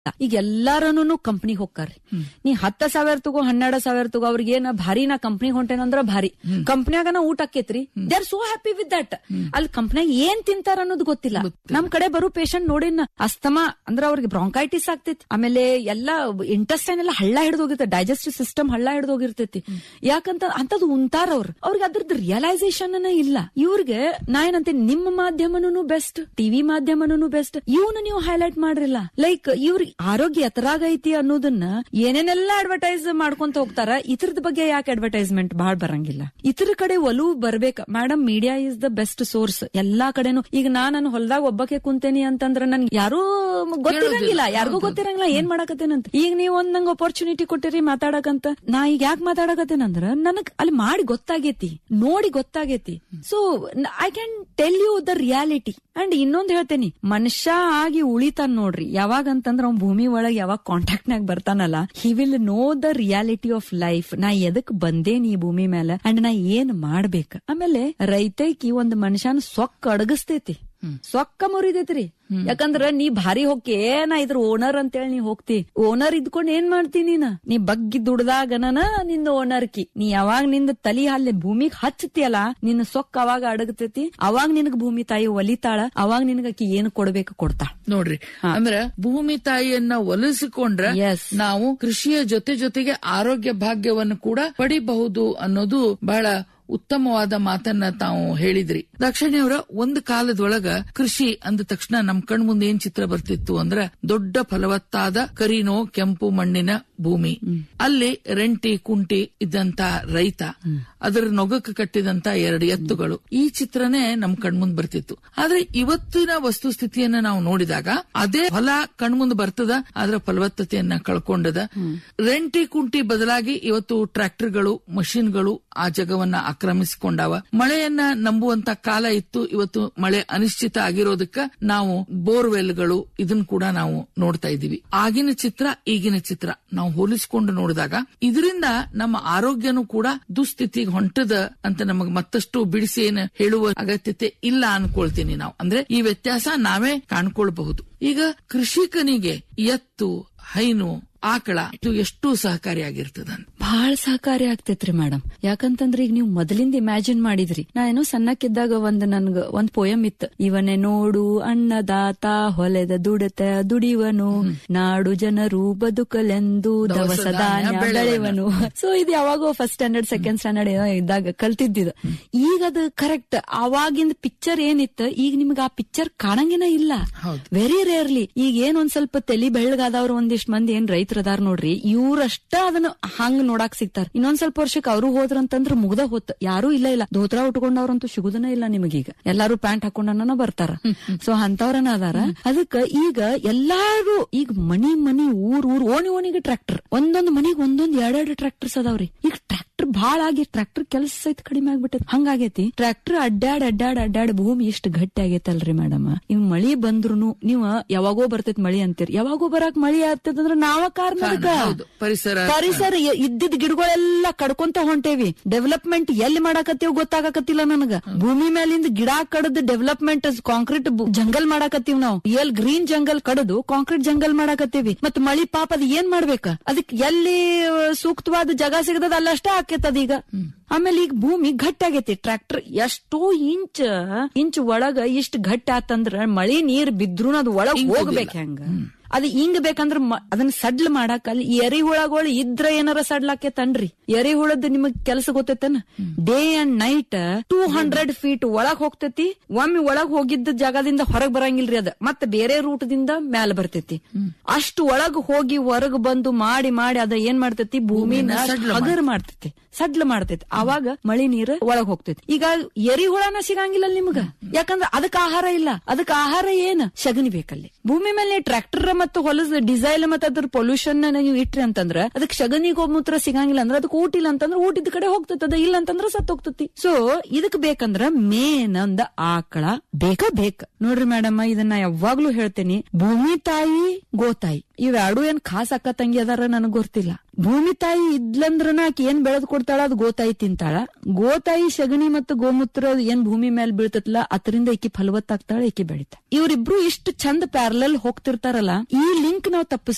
ಈಗ ಎಲ್ಲಾರನು ಕಂಪ್ನಿ ಹೋಗ್ತಾರ್ರಿ ನೀ ಹತ್ತ ಸಾವಿರ ತಗೋ ಹನ್ನೆರಡು ಸಾವಿರ ತಗೋ ಅವ್ರಿಗೆ ಏನ ಭಾರಿ ನಾ ಕಂಪ್ನಿ ಹೊಂಟೇನಂದ್ರ ಭಾರಿ ಕಂಪ್ನಿಯಾಗ ನಾ ಊಟ ಆಕೇತ್ರಿ they are so happy with that ಅಲ್ಲಿ ಕಂಪ್ನಿಯಾಗ ಏನ್ ತಿಂತಾರ ಅನ್ನೋದು ಗೊತ್ತಿಲ್ಲ ನಮ್ ಕಡೆ ಬರೋ ಪೇಷಂಟ್ ನೋಡಿನ ಅಸ್ತಮಾ ಅಂದ್ರ ಅವ್ರಿಗೆ ಬ್ರಾಂಕೈಟಿಸ್ ಆಗ್ತೈತಿ ಆಮೇಲೆ ಎಲ್ಲಾ ಇಂಟೆಸ್ಟೈನ್ ಎಲ್ಲ ಹಳ್ಳ ಹಿಡಿದೋಗಿರ್ತೈತಿ ಡೈಜೆಸ್ಟಿವ್ ಸಿಸ್ಟಮ್ ಹಳ್ಳ ಹಿಡಿದೋಗಿರ್ತೈತಿ ಯಾಕಂತ ಅಂತದ್ ಉಂತಾರ ಅವ್ರು ಅವ್ರಿಗೆ ಅದ್ರದ್ದು ರಿಯಲೈಸೇಷನ್ ಇಲ್ಲ ಇವ್ರಿಗೆ ನಾ ಏನಂತೀನಿ ನಿಮ್ಮ ಮಾಧ್ಯಮನೂ ಬೆಸ್ಟ್ ಟಿವಿ ಮಾಧ್ಯಮನೂ ಬೆಸ್ಟ್ ಇವನು ನೀವು ಹೈಲೈಟ್ ಮಾಡ್ರಿಲ್ಲ ಲೈಕ್ ಇವ್ರಿಗೆ ಆರೋಗ್ಯ ಎತ್ತರಾಗೈತಿ ಅನ್ನೋದನ್ನ ಏನೇನೆಲ್ಲ ಅಡ್ವರ್ಟೈಸ್ ಮಾಡ್ಕೊಂತ ಹೋಗ್ತಾರ ಇತರದ ಬಗ್ಗೆ ಯಾಕೆ ಅಡ್ವರ್ಟೈಸ್ಮೆಂಟ್ ಬಾಳ್ ಬರಂಗಿಲ್ಲ ಇತರ ಕಡೆ ಒಲವು ಬರ್ಬೇಕ madam media is the best source ಎಲ್ಲಾ ಕಡೆನು ಈಗ ನಾ ನಾನು ಹೊಲದಾಗ ಒಬ್ಬಕ್ಕೆ ಕುಂತೇನಿ ಅಂತಂದ್ರ ನನ್ಗೆ ಯಾರೂ ಗೊತ್ತಿರಂಗಿಲ್ಲ ಯಾರಿಗೂ ಗೊತ್ತಿರಂಗಿಲ್ಲ ಏನ್ ಮಾಡಕತ್ತೇನಂತ ಈಗ ನೀವು ಒಂದ್ ನಂಗೆ ಅಪರ್ಚುನಿಟಿ ಕೊಟ್ಟಿರಿ ಮಾತಾಡಕಂತ ನಾ ಈಗ ಯಾಕೆ ಮಾತಾಡಕತ್ತೇನಂದ್ರ ನನಗ್ ಅಲ್ಲಿ ಮಾಡಿ ಗೊತ್ತಾಗೇತಿ ನೋಡಿ ಗೊತ್ತಾಗೇತಿ so I can tell you the reality and ಇನ್ನೊಂದ್ ಹೇಳ್ತೇನಿ ಮನುಷ್ಯ ಆಗಿ ಉಳಿತಾನ ನೋಡ್ರಿ ಯಾವಾಗ ಅಂತಂದ್ರ ಅವ್ನ್ ಭೂಮಿ ಒಳಗ್ ಯಾವಾಗ ಕಾಂಟ್ಯಾಕ್ಟ್ ನಾಗ ಬರ್ತಾನಲ್ಲ he will know the reality of life ನಾ ಎದಕ್ ಬಂದೇನಿ ಈ ಭೂಮಿ ಮೇಲೆ ಅಂಡ್ ನಾ ಏನ್ ಮಾಡ್ಬೇಕ ಆಮೇಲೆ ರೈತೈಕಿ ಒಂದ್ ಮನುಷ್ಯನ ಸೊಕ್ಕ ಅಡಗಿಸ್ತೈತಿ ಸೊಕ್ಕ ಮುರಿದೈತ್ರಿ ಯಾಕಂದ್ರ ನೀ ಭಾರಿ ಹೋಗಿ ಏನ ಇದ್ರ ಓನರ್ ಅಂತೇಳಿ ನೀ ಹೋಗ್ತಿ ಓನರ್ ಇದ್ಕೊಂಡ್ ಏನ್ ಮಾಡ್ತಿ ನೀನ ನೀ ಬಗ್ಗಿ ದುಡ್ದಾಗನ ನಿಂದ ಓನರ್ ಕಿ ನೀ ಯಾವಾಗ ನಿಂದ ತಲಿ ಅಲ್ಲಿ ಭೂಮಿಗ್ ಹಚ್ಚತಿಯಲ್ಲ ನಿನ್ನ ಸೊಕ್ಕ ಅವಾಗ ಅಡಗತೈತಿ ಅವಾಗ ನಿನಗ್ ಭೂಮಿ ತಾಯಿ ಒಲಿತಾಳ ಅವಾಗ ನಿನಗ ಆಕಿ ಏನ್ ಕೊಡ್ಬೇಕು ಕೊಡ್ತಾ ನೋಡ್ರಿ ಅಂದ್ರ ಭೂಮಿ ತಾಯಿಯನ್ನ ಒಲಿಸಿಕೊಂಡ್ರ Yes. ನಾವು ಕೃಷಿಯ ಜೊತೆ ಜೊತೆಗೆ ಆರೋಗ್ಯ ಭಾಗ್ಯವನ್ನು ಕೂಡ ಪಡಿಬಹುದು ಅನ್ನೋದು ಬಹಳ ಉತ್ತಮವಾದ ಮಾತನ್ನ ತಾವು ಹೇಳಿದ್ರಿ ದಾಕ್ಷಿಣ್ಯವರ ಒಂದು ಕಾಲದೊಳಗ ಕೃಷಿ ಅಂದ ತಕ್ಷಣ ನಮ್ ಕಣ್ ಮುಂದೆ ಏನ್ ಚಿತ್ರ ಬರ್ತಿತ್ತು ಅಂದ್ರ ದೊಡ್ಡ ಫಲವತ್ತಾದ ಕರಿನೋ ಕೆಂಪು ಮಣ್ಣಿನ ಭೂಮಿ ಅಲ್ಲಿ ರೆಂಟಿ ಕುಂಟಿ ಇದ್ದಂತ ರೈತ ಅದರ ನೊಗಕ್ಕೆ ಕಟ್ಟಿದಂತ ಎರಡು ಎತ್ತುಗಳು ಈ ಚಿತ್ರನೇ ನಮ್ ಕಣ್ಮುಂದ್ ಬರ್ತಿತ್ತು ಆದ್ರೆ ಇವತ್ತಿನ ವಸ್ತುಸ್ಥಿತಿಯನ್ನ ನಾವು ನೋಡಿದಾಗ ಅದೇ ಫಲ ಕಣ್ಮುಂದ್ ಬರ್ತದ ಅದರ ಫಲವತ್ತತೆಯನ್ನ ಕಳ್ಕೊಂಡದ ರೆಂಟಿ ಕುಂಟಿ ಬದಲಾಗಿ ಇವತ್ತು ಟ್ರ್ಯಾಕ್ಟರ್ಗಳು ಮಷಿನ್ಗಳು ಆ ಜಗವನ್ನ ಆಕ್ರಮಿಸಿಕೊಂಡಾವ ಮಳೆಯನ್ನ ನಂಬುವಂತ ಕಾಲ ಇತ್ತು ಇವತ್ತು ಮಳೆ ಅನಿಶ್ಚಿತ ಆಗಿರೋದಕ್ಕ ನಾವು ಬೋರ್ವೆಲ್ಗಳು ಇದನ್ನ ಕೂಡ ನಾವು ನೋಡ್ತಾ ಇದೀವಿ ಆಗಿನ ಚಿತ್ರ ಈಗಿನ ಚಿತ್ರ ನಾವು ಹೋಲಿಸಿಕೊಂಡು ನೋಡಿದಾಗ ಇದರಿಂದ ನಮ್ಮ ಆರೋಗ್ಯನೂ ಕೂಡ ದುಸ್ಥಿತಿಗೆ ಹೊಂಟದ ಅಂತ ನಮಗ್ ಮತ್ತಷ್ಟು ಬಿಡಿಸಿ ಏನು ಹೇಳುವ ಅಗತ್ಯತೆ ಇಲ್ಲ ಅನ್ಕೊಳ್ತೀನಿ ನಾವು ಅಂದ್ರೆ ಈ ವ್ಯತ್ಯಾಸ ನಾವೇ ಕಾಣ್ಕೊಳ್ಬಹುದು ಈಗ ಕೃಷಿಕನಿಗೆ ಎತ್ತು ಹೈನು ಆಕಳ ಇದು ಎಷ್ಟು ಸಹಕಾರಿಯಾಗಿರ್ತದ ಬಹಳ ಸಹಕಾರಿ ಆಗ್ತೈತ್ರಿ ಮೇಡಮ್ ಯಾಕಂತಂದ್ರ ಈಗ ನೀವು ಮೊದಲಿಂದ ಇಮ್ಯಾಜಿನ್ ಮಾಡಿದ್ರಿ ನಾ ಏನೋ ಸಣ್ಣಕ್ಕಿದ್ದಾಗ ಒಂದ್ ನನ್ಗ ಒಂದ್ ಪೋಯಮ್ ಇತ್ತು ಇವನೇ ನೋಡು ಅನ್ನದಾತ ಹೊಲೆದ ದುಡತ ದುಡಿವನು ನಾಡು ಜನರು ಬದುಕಲೆಂದು ದವಸ ಧಾನ್ಯ ಬೆಳೆವನು ಸೊ ಇದು ಯಾವಾಗೋ ಫಸ್ಟ್ ಸ್ಟ್ಯಾಂಡರ್ಡ್ ಸೆಕೆಂಡ್ ಸ್ಟ್ಯಾಂಡರ್ಡ್ ಏನೋ ಇದ್ದಾಗ ಕಲ್ತಿದ್ದಿದ್ದು ಈಗ ಅದು ಕರೆಕ್ಟ್ ಅವಾಗಿಂದ ಪಿಕ್ಚರ್ ಏನಿತ್ತು ಈಗ ನಿಮ್ಗೆ ಆ ಪಿಕ್ಚರ್ ಕಾಣಂಗಿನ ಇಲ್ಲ ಹೌದು. ವೆರಿ ರೇರ್ಲಿ ಈಗ ಏನ್ ಒಂದ್ ಸ್ವಲ್ಪ ತಲಿ ಬೆಳ್ಳಗಾದವ್ರು ಒಂದಿಷ್ಟ್ ಮಂದಿ ಏನ್ ರೈತರದಾರ ನೋಡ್ರಿ ಇವ್ರಷ್ಟ ಅದನ್ನ ಹಂಗ್ ನೋಡಾಕ್ ಸಿಗ್ತಾರ ಇನ್ನೊಂದ್ ಸ್ವಲ್ಪ ವರ್ಷಕ್ಕೆ ಅವರು ಹೋದ್ರಂತಂದ್ರ ಮುಗ್ದ ಹೊತ್ ಯಾರು ಇಲ್ಲ ಇಲ್ಲ ಧೋತ್ರ ಉಟ್ಕೊಂಡವ್ರಂತೂ ಸಿಗುದನ ಇಲ್ಲ ನಿಮಗೀಗ ಎಲ್ಲಾರು ಪ್ಯಾಂಟ್ ಹಾಕೊಂಡನ ಬರ್ತಾರ ಸೊ ಅಂತವ್ರನ ಅದಾರ ಅದಕ್ಕ ಈಗ ಎಲ್ಲಾರು ಈಗ ಮನಿ ಮನಿ ಊರ್ ಊರ್ ಓಣಿ ಓಣಿಗೆ ಟ್ರ್ಯಾಕ್ಟರ್ ಒಂದೊಂದ್ ಮನಿಗ್ ಒಂದೊಂದ್ ಎರಡೆರಡು ಟ್ರ್ಯಾಕ್ಟರ್ಸ್ ಅದಾವ್ರಿ ಈಗ ಟ್ರ್ಯಾಕ್ಟರ್ ಭಾಳ ಆಗಿ ಟ್ರ್ಯಾಕ್ಟರ್ ಕೆಲಸ ಸಹಿತ ಕಡಿಮೆ ಆಗ್ಬಿಟ್ಟದ ಹಂಗಾಗೈತಿ ಟ್ರ್ಯಾಕ್ಟರ್ ಅಡ್ಡಾಡ್ ಅಡ್ಡಾಡ್ ಅಡ್ಡಾಡ್ ಭೂಮಿ ಇಷ್ಟ ಗಟ್ಟಿ ಆಗೈತಲ್ರಿ ಮೇಡಮ್ ಇವ್ ಮಳಿ ಬಂದ್ರುನು ನೀವ್ ಯಾವಾಗೋ ಬರ್ತೈತ್ ಮಳಿ ಅಂತೀರಿ ಯಾವಾಗೋ ಬರಾಕ್ ಮಳಿ ಆಗ್ತದಂದ್ರ ನಾವ ಕಾರಣ ಅದಕ್ಕ. ಹೌದು. ಪರಿಸರ ಪರಿಸರ ಎ- ಇದ್ದಿದ್ ಗಿಡಗಳೆಲ್ಲ ಕಡ್ಕೊಂತ ಹೊಂಟೇವಿ ಡೆವಲಪ್ಮೆಂಟ್ ಎಲ್ಲಿ ಮಾಡಾಕತ್ತೀವ್ ಗೊತ್ತಾಗಕತ್ತಿಲ್ಲ ನನಗ ಭೂಮಿ ಮೇಲಿಂದ ಗಿಡ ಕಡದ್ ಡೆವಲಪ್ಮೆಂಟ್ ಕಾಂಕ್ರೀಟ್ ಜಂಗಲ್ ಮಾಡಾಕತ್ತೀವ್ ನಾವು ಎಲ್ ಗ್ರೀನ್ ಜಂಗಲ್ ಕಡದು ಕಾಂಕ್ರೀಟ್ ಜಂಗಲ್ ಮಾಡಾಕತ್ತೀವಿ ಮತ್ ಮಳಿ ಪಾಪ ಅದ್ ಏನ್ ಮಾಡ್ಬೇಕ ಅದಕ್ ಎಲ್ಲಿ ಆ, ಸೂಕ್ತವಾದ ಜಾಗ ಸಿಗದದ ಅಲ್ಲಷ್ಟ ಆಕೇತದ ಈಗ ಆಮೇಲೆ ಈಗ ಭೂಮಿ ಗಟ್ಟಿ ಆಗೈತಿ ಟ್ರ್ಯಾಕ್ಟರ್ ಎಷ್ಟೋ ಇಂಚ್ ಇಂಚ್ ಒಳಗ ಇಷ್ಟ ಗಟ್ಟಿ ಆತಂದ್ರ ಮಳಿ ನೀರ್ ಬಿದ್ರು ಅದು ಒಳಗ್ ಹೋಗ್ಬೇಕು ಹೆಂಗ ಅದು ಹಿಂಗ್ ಬೇಕಂದ್ರ ಮ- ಅದನ್ನ ಸಡ್ಲ್ ಮಾಡಾಕ ಅಲ್ಲಿ ಎರಿಹುಳಗಳು ಇದ್ರ ಏನಾರ ಸಡ್ಲಾಕೇತನ್ರಿ ಎರಿಹುಳದ್ ನಿಮಗ್ ಕೆಲಸ ಗೊತ್ತೈತನ day and night two hundred feet ಒಳಗ್ ಹೋಗ್ತೈತಿ ಒಮ್ಮೆ ಒಳಗ್ ಹೋಗಿದ್ದ ಜಾಗದಿಂದ ಹೊರಗ್ ಬರಂಗಿಲ್ರಿ ಅದ ಮತ್ತೆ ಬೇರೆ ರೂಟ್ ದಿಂದ ಮ್ಯಾಲ ಬರ್ತೈತಿ ಅಷ್ಟು ಒಳಗ್ ಹೋಗಿ ಹೊರಗ್ ಬಂದು ಮಾಡಿ ಮಾಡಿ ಅದ ಏನ್ ಮಾಡ್ತೈತಿ ಭೂಮಿನ ಸಡ್ಲ ಹಗರ್ ಮಾಡ್ತೈತಿ ಸಡ್ಲ ಮಾಡ್ತೈತಿ ಅವಾಗ ಮಳಿ ನೀರ್ ಒಳಗ್ ಹೋಗ್ತೈತಿ ಈಗ ಎರಿಹುಳನ ಸಿಗಂಗಿಲ್ಲ ನಿಮ್ಗ ಯಾಕಂದ್ರ ಅದಕ್ ಆಹಾರ ಇಲ್ಲ ಅದಕ್ ಆಹಾರ ಏನ್ ಶಗನಿ ಬೇಕಲ್ಲಿ ಭೂಮಿ ಮೇಲೆ ಟ್ರ್ಯಾಕ್ಟರ್ ಮತ್ತು ಹೊಲದ ಡಿಸೈಲ್ ಮತ್ತೆ ಅದ್ರ ಪೊಲ್ಯೂಷನ್ ನೀವು ಇಟ್ರಿ ಅಂತಂದ್ರ ಅದಕ್ಕೆ ಶಗನಿ ಗೋಮೂತ್ರ ಸಿಗಂಗಿಲ್ಲ ಅಂದ್ರೆ ಅದಕ್ಕೆ ಊಟ ಇಲ್ಲ ಅಂತಂದ್ರ ಊಟದ ಕಡೆ ಹೋಗ್ತದ ಅದ ಇಲ್ಲ ಅಂತಂದ್ರ ಸತ್ ಹೋಗ್ತತಿ ಸೊ ಇದಕ್ ಬೇಕಂದ್ರ ಮೇನ್ ಒಂದ ಆಕಳ ಬೇಕ ಬೇಕ ನೋಡ್ರಿ ಮೇಡಮ್ ಇದನ್ನ ಯಾವಾಗ್ಲೂ ಹೇಳ್ತೇನಿ ಭೂಮಿ ತಾಯಿ ಗೋತಾಯಿ ಇವೆರಡು ಏನ್ ಖಾಸ್ ಅಕ್ಕ ತಂಗಿ ಅದಾರ ನನಗ್ ಗೊತ್ತಿಲ್ಲ ಭೂಮಿ ತಾಯಿ ಇದ್ಲಂದ್ರನ ಆಕಿ ಏನ್ ಬೆಳೆದ್ ಕೊಡ್ತಾಳ ಅದು ಗೋತಾಯಿ ತಿಂತಾಳ ಗೋತಾಯಿ ಶಗಣಿ ಮತ್ತು ಗೋಮೂತ್ರ ಏನ್ ಭೂಮಿ ಮೇಲೆ ಬೀಳ್ತತ್ಲ ಅದರಿಂದ ಈಕಿ ಫಲವತ್ತಾಗ್ತಾಳ ಈಕಿ ಬೆಳಿತ ಇವ್ರಿಬ್ರು ಇಷ್ಟು ಚಂದ ಪ್ಯಾರಲಲ್ ಹೋಗ್ತಿರ್ತಾರಲ್ಲ ಈ ಲಿಂಕ್ ನಾವ್ ತಪ್ಪಿಸ್